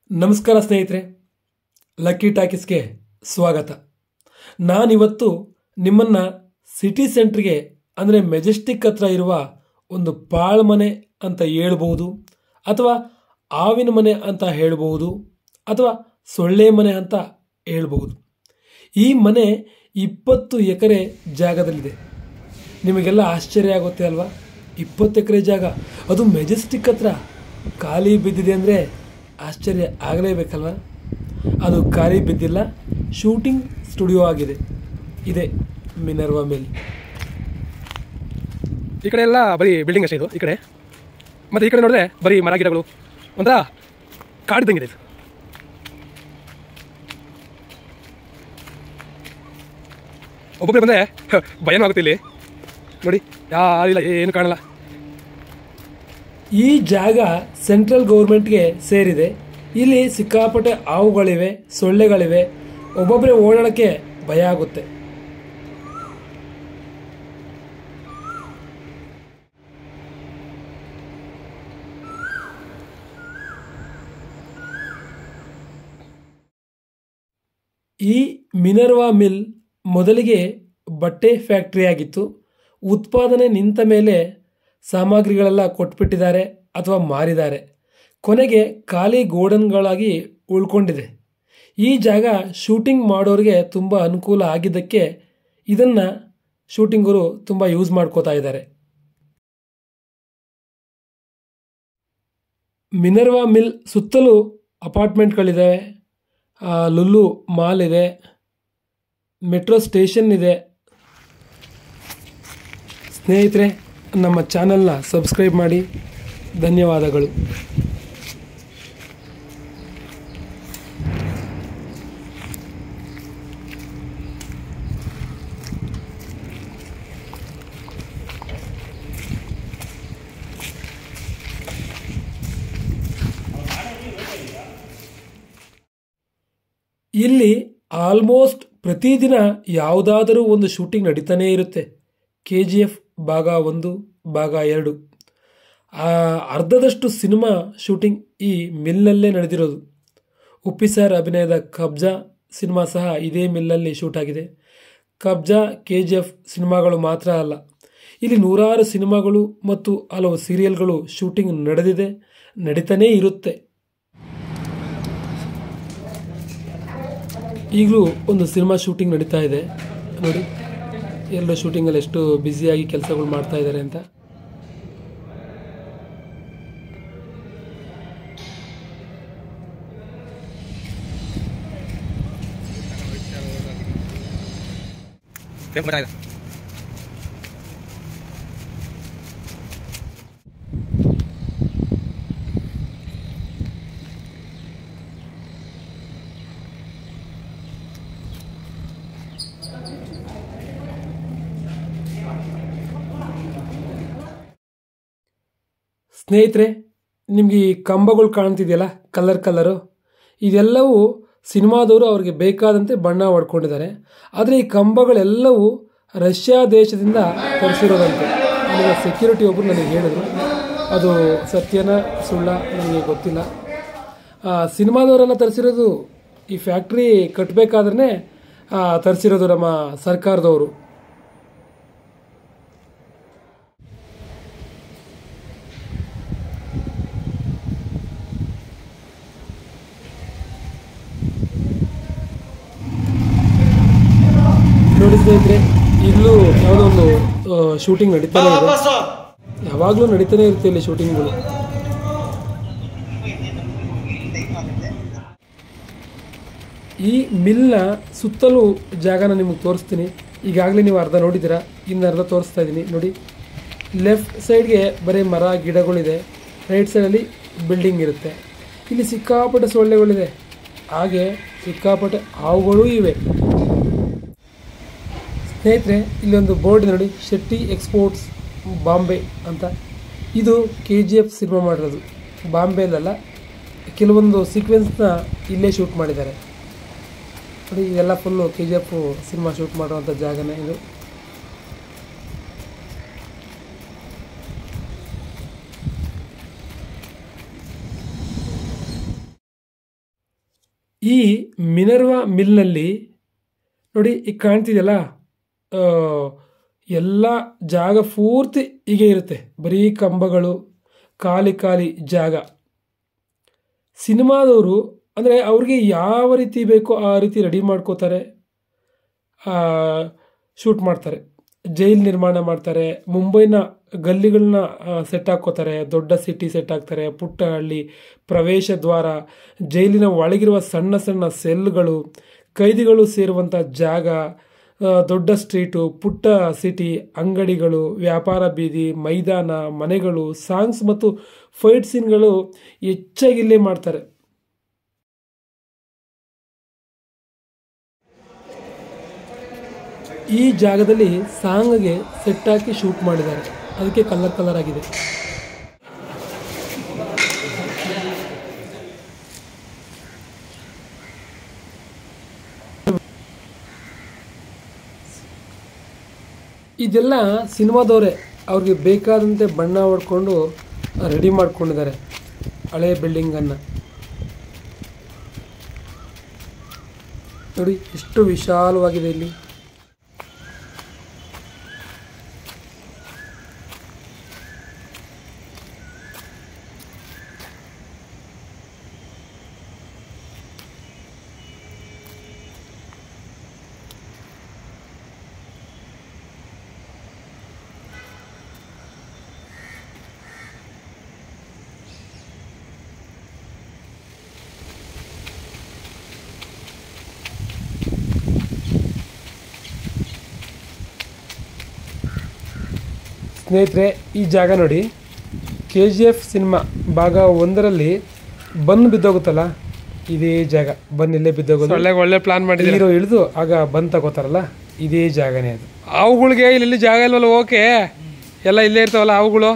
ನಮಸ್ಕಾರ ಸ್ನೇಹಿತರೆ ಲಕ್ಕಿ ಟಾಕೀಸ್ಗೆ ಸ್ವಾಗತ ನಾನಿವತ್ತು ನಿಮ್ಮನ್ನು ಸಿಟಿ ಸೆಂಟ್ರಿಗೆ ಅಂದರೆ ಮೆಜೆಸ್ಟಿಕ್ ಹತ್ರ ಇರುವ ಒಂದು ಪಾಳ್ ಮನೆ ಅಂತ ಹೇಳ್ಬೋದು ಅಥವಾ ಆವಿನ ಮನೆ ಅಂತ ಹೇಳ್ಬೋದು ಅಥವಾ ಸೊಳ್ಳೆ ಮನೆ ಅಂತ ಹೇಳ್ಬೋದು ಈ ಮನೆ ಇಪ್ಪತ್ತು ಎಕರೆ ಜಾಗದಲ್ಲಿದೆ ನಿಮಗೆಲ್ಲ ಆಶ್ಚರ್ಯ ಆಗುತ್ತೆ ಅಲ್ವಾ ಇಪ್ಪತ್ತು ಎಕರೆ ಜಾಗ ಅದು ಮೆಜೆಸ್ಟಿಕ್ ಹತ್ರ ಖಾಲಿ ಬಿದ್ದಿದೆ ಅಂದರೆ ಆಶ್ಚರ್ಯ ಆಗಲೇಬೇಕಲ್ವ ಅದು ಖಾಲಿ ಬಿದ್ದಿಲ್ಲ ಶೂಟಿಂಗ್ ಸ್ಟುಡಿಯೋ ಆಗಿದೆ ಇದೆ ಮಿನರ್ವಾ ಮಿಲ್ ಈ ಕಡೆ ಎಲ್ಲ ಬರೀ ಬಿಲ್ಡಿಂಗ್ ಅಷ್ಟೇ ಇದು ಈ ಕಡೆ ಮತ್ತು ಈ ಕಡೆ ನೋಡಿದ್ರೆ ಬರೀ ಮರ ಗಿಡಗಳು ಒಂಥರ ಕಾಡಿದಂಗಿದೆ ಇದು ಒಬ್ಬೊಬ್ಬರು ಬಂದರೆ ಭಯನೂ ಆಗುತ್ತೆ ಇಲ್ಲಿ ನೋಡಿ ಯಾರಿಲ್ಲ ಏನು ಕಾಣಲ್ಲ ಈ ಜಾಗ ಸೆಂಟ್ರಲ್ ಗೌರ್ಮೆಂಟ್ಗೆ ಸೇರಿದೆ ಇಲ್ಲಿ ಸಿಕ್ಕಾಪಟ್ಟೆ ಹಾವುಗಳಿವೆ ಸೊಳ್ಳೆಗಳಿವೆ ಒಬ್ಬೊಬ್ಬರೇ ಓಡಾಡೋಕ್ಕೆ ಭಯ ಆಗುತ್ತೆ ಈ ಮಿನರ್ವಾ ಮಿಲ್ ಮೊದಲಿಗೆ ಬಟ್ಟೆ ಫ್ಯಾಕ್ಟರಿ ಆಗಿತ್ತು ಉತ್ಪಾದನೆ ನಿಂತ ಮೇಲೆ ಸಾಮಗ್ರಿಗಳೆಲ್ಲ ಕೊಟ್ಬಿಟ್ಟಿದ್ದಾರೆ ಅಥವಾ ಮಾರಿದ್ದಾರೆ ಕೊನೆಗೆ ಖಾಲಿ ಗೋಡನ್ಗಳಾಗಿ ಉಳ್ಕೊಂಡಿದೆ ಈ ಜಾಗ ಶೂಟಿಂಗ್ ಮಾಡೋರಿಗೆ ತುಂಬ ಅನುಕೂಲ ಆಗಿದ್ದಕ್ಕೆ ಇದನ್ನು ಶೂಟಿಂಗರು ತುಂಬ ಯೂಸ್ ಮಾಡ್ಕೋತಾ ಇದ್ದಾರೆ ಮಿನರ್ವಾ ಮಿಲ್ ಸುತ್ತಲೂ ಅಪಾರ್ಟ್ಮೆಂಟ್ಗಳಿದ್ದಾವೆ ಆ, ಲುಲ್ಲು ಮಾಲ್ ಇದೆ ಮೆಟ್ರೋ ಸ್ಟೇಷನ್ ಇದೆ ಸ್ನೇಹಿತರೆ ನಮ್ಮ ಚಾನಲ್ನ ಸಬ್ಸ್ಕ್ರೈಬ್ ಮಾಡಿ ಧನ್ಯವಾದಗಳು ಇಲ್ಲಿ ಆಲ್ಮೋಸ್ಟ್ ಪ್ರತಿದಿನ ಯಾವುದಾದರೂ ಒಂದು ಶೂಟಿಂಗ್ ನಡೀತಾನೇ ಇರುತ್ತೆ ಕೆ ಜಿ ಎಫ್ ಭಾಗ ಒಂದು ಭಾಗ ಎರಡು ಆ, ಅರ್ಧದಷ್ಟು ಸಿನಿಮಾ ಶೂಟಿಂಗ್ ಈ ಮಿಲ್ನಲ್ಲೇ ನಡೆದಿರೋದು ಉಪ್ಪಿ ಸರ್ ಅಭಿನಯದ ಕಬ್ಜಾ ಸಿನಿಮಾ ಸಹ ಇದೇ ಮಿಲ್ನಲ್ಲಿ ಶೂಟ್ ಆಗಿದೆ ಕಬ್ಜಾ ಕೆ ಜಿ ಎಫ್ ಸಿನಿಮಾಗಳು ಮಾತ್ರ ಅಲ್ಲ ಇಲ್ಲಿ ನೂರಾರು ಸಿನಿಮಾಗಳು ಮತ್ತು ಹಲವು ಸೀರಿಯಲ್ಗಳು ಶೂಟಿಂಗ್ ನಡೆದಿದೆ ನಡೀತಾನೇ ಇರುತ್ತೆ ಈಗಲೂ ಒಂದು ಸಿನಿಮಾ ಶೂಟಿಂಗ್ ನಡೀತಾ ಇದೆ ನೋಡಿ ಎಲ್ಲರೂ ಶೂಟಿಂಗಲ್ಲಿ ಎಷ್ಟು ಬ್ಯುಸಿಯಾಗಿ ಕೆಲಸಗಳು ಮಾಡ್ತಾ ಇದ್ದಾರೆ ಅಂತ ಸ್ನೇಹಿತರೆ ನಿಮಗೆ ಈ ಕಂಬಗಳು ಕಾಣ್ತಿದೆಯಲ್ಲ ಕಲರ್ ಕಲರು ಇದೆಲ್ಲವೂ ಸಿನಿಮಾದವರು ಅವ್ರಿಗೆ ಬೇಕಾದಂತೆ ಬಣ್ಣ ಹೊಡ್ಕೊಂಡಿದ್ದಾರೆ ಆದರೆ ಈ ಕಂಬಗಳೆಲ್ಲವೂ ರಷ್ಯಾ ದೇಶದಿಂದ ತರಿಸಿರೋದಂತೆ ನನಗೆ ಸೆಕ್ಯೂರಿಟಿ ಒಬ್ಬರು ನನಗೆ ಹೇಳಿದರು ಅದು ಸತ್ಯನ ಸುಳ್ಳ ನನಗೆ ಗೊತ್ತಿಲ್ಲ ಆ, ಸಿನಿಮಾದವರೆಲ್ಲ ತರಿಸಿರೋದು ಈ ಫ್ಯಾಕ್ಟ್ರಿ ಕಟ್ಟಬೇಕಾದ್ರೆ ತರಿಸಿರೋದು ನಮ್ಮ ಸರ್ಕಾರದವರು ನೋಡಿ ಸ್ನೇಹಿತರೆ ಈಗಲೂ ಯಾವುದೋ ಒಂದು ಶೂಟಿಂಗ್ ನಡೀತಾನೆ ಇದೆ ಯಾವಾಗಲೂ ನಡೀತಾನೆ ಇರುತ್ತೆ ಇಲ್ಲಿ ಶೂಟಿಂಗ್ಗಳು ಈ ಮಿಲ್ನ ಸುತ್ತಲೂ ಜಾಗನ ನಿಮಗೆ ತೋರಿಸ್ತೀನಿ ಈಗಾಗಲೇ ನೀವು ಅರ್ಧ ನೋಡಿದ್ದೀರಾ ಇನ್ನು ಅರ್ಧ ತೋರಿಸ್ತಾ ಇದ್ದೀನಿ ನೋಡಿ ಲೆಫ್ಟ್ ಸೈಡ್ಗೆ ಬರೀ ಮರ ಗಿಡಗಳಿದೆ ರೈಟ್ ಸೈಡಲ್ಲಿ ಬಿಲ್ಡಿಂಗ್ ಇರುತ್ತೆ ಇಲ್ಲಿ ಸಿಕ್ಕಾಪಟ್ಟೆ ಸೊಳ್ಳೆಗಳಿದೆ ಹಾಗೆ ಸಿಕ್ಕಾಪಟ್ಟೆ ಹಾವುಗಳೂ ಇವೆ ಸ್ನೇಹಿತರೆ ಇಲ್ಲೊಂದು ಬೋರ್ಡ್ ಇದೆ ನೋಡಿ ಶೆಟ್ಟಿ ಎಕ್ಸ್ಪೋರ್ಟ್ಸ್ ಬಾಂಬೆ ಅಂತ ಇದು ಕೆ ಜಿ ಎಫ್ ಸಿನಿಮಾ ಮಾಡಿರೋದು ಬಾಂಬೆಲಲ್ಲ ಕೆಲವೊಂದು ಸೀಕ್ವೆನ್ಸ್ನ ಇಲ್ಲೇ ಶೂಟ್ ಮಾಡಿದ್ದಾರೆ ನೋಡಿ ಇದೆಲ್ಲ full K G F cinema shoot ಮಾಡುವಂಥ ಜಾಗನೇ ಇದು ಈ ಮಿನರ್ವಾ ಮಿಲ್ನಲ್ಲಿ ನೋಡಿ ಈಗ ಕಾಣ್ತಿದೆಯಲ್ಲ ಆ, ಎಲ್ಲ ಜಾಗ ಪೂರ್ತಿ ಹೀಗೆ ಇರುತ್ತೆ ಬರೀ ಕಂಬಗಳು ಖಾಲಿ ಖಾಲಿ ಜಾಗ ಸಿನಿಮಾದವರು ಅಂದರೆ ಅವ್ರಿಗೆ ಯಾವ ರೀತಿ ಬೇಕೋ ಆ ರೀತಿ ರೆಡಿ ಮಾಡ್ಕೋತಾರೆ ಶೂಟ್ ಮಾಡ್ತಾರೆ ಜೈಲ್ ನಿರ್ಮಾಣ ಮಾಡ್ತಾರೆ ಮುಂಬೈನ ಗಲ್ಲಿಗಳನ್ನ ಸೆಟ್ ಹಾಕ್ಕೋತಾರೆ ದೊಡ್ಡ ಸಿಟಿ ಸೆಟ್ ಹಾಕ್ತಾರೆ ಪುಟ್ಟ ಹಳ್ಳಿ ಪ್ರವೇಶ ದ್ವಾರ ಜೈಲಿನ ಒಳಗಿರುವ ಸಣ್ಣ ಸಣ್ಣ ಸೆಲ್ಗಳು ಕೈದಿಗಳು ಸೇರುವಂಥ ಜಾಗ ಆ, ದೊಡ್ಡ ಸ್ಟ್ರೀಟು ಪುಟ್ಟ ಸಿಟಿ ಅಂಗಡಿಗಳು ವ್ಯಾಪಾರ ಬೀದಿ ಮೈದಾನ ಮನೆಗಳು ಸಾಂಗ್ಸ್ ಮತ್ತು ಫೈಟ್ ಸೀನ್ಗಳು ಹೆಚ್ಚಾಗಿ ಇಲ್ಲೇ ಮಾಡ್ತಾರೆ ಈ ಜಾಗದಲ್ಲಿ ಸಾಂಗ್ಗೆ ಸೆಟ್ ಹಾಕಿ ಶೂಟ್ ಮಾಡಿದ್ದಾರೆ ಅದಕ್ಕೆ ಕಲರ್ ಕಲರ್ ಆಗಿದೆ ಇದೆಲ್ಲ ಸಿನಿಮಾದವರೇ ಅವ್ರಿಗೆ ಬೇಕಾದಂತೆ ಬಣ್ಣ ಹೊಡ್ಕೊಂಡು ರೆಡಿ ಮಾಡ್ಕೊಂಡಿದ್ದಾರೆ ಹಳೆ ಬಿಲ್ಡಿಂಗನ್ನು ನೋಡಿ ಎಷ್ಟು ವಿಶಾಲವಾಗಿದೆ ಇಲ್ಲಿ ಸ್ನೇಹಿತರೆ ಈ ಜಾಗ ನೋಡಿ ಕೆ ಜಿ ಎಫ್ ಸಿನಿಮಾ ಭಾಗ ಒಂದರಲ್ಲಿ ಬನ್ ಬಿದ್ದೋಗುತ್ತಲ್ಲ ಇದೇ ಜಾಗ ಬನ್ ಇಲ್ಲೇ ಬಿದ್ದೋಗೋದು ಒಳ್ಳೆ ಒಳ್ಳೆ ಪ್ಲಾನ್ ಮಾಡಿದ್ರೆ ಹೀರೋ ಇಳಿದು ಆಗ ಬನ್ ತಗೋತಾರಲ್ಲ ಇದೇ ಜಾಗನೇ ಅದು ಅವುಗಳಿಗೆ ಇಲ್ಲಿ ಜಾಗ ಇಲ್ವಲ್ಲ ಓಕೆ ಎಲ್ಲ ಇಲ್ಲೇ ಇರ್ತಾವಲ್ಲ ಅವುಗಳು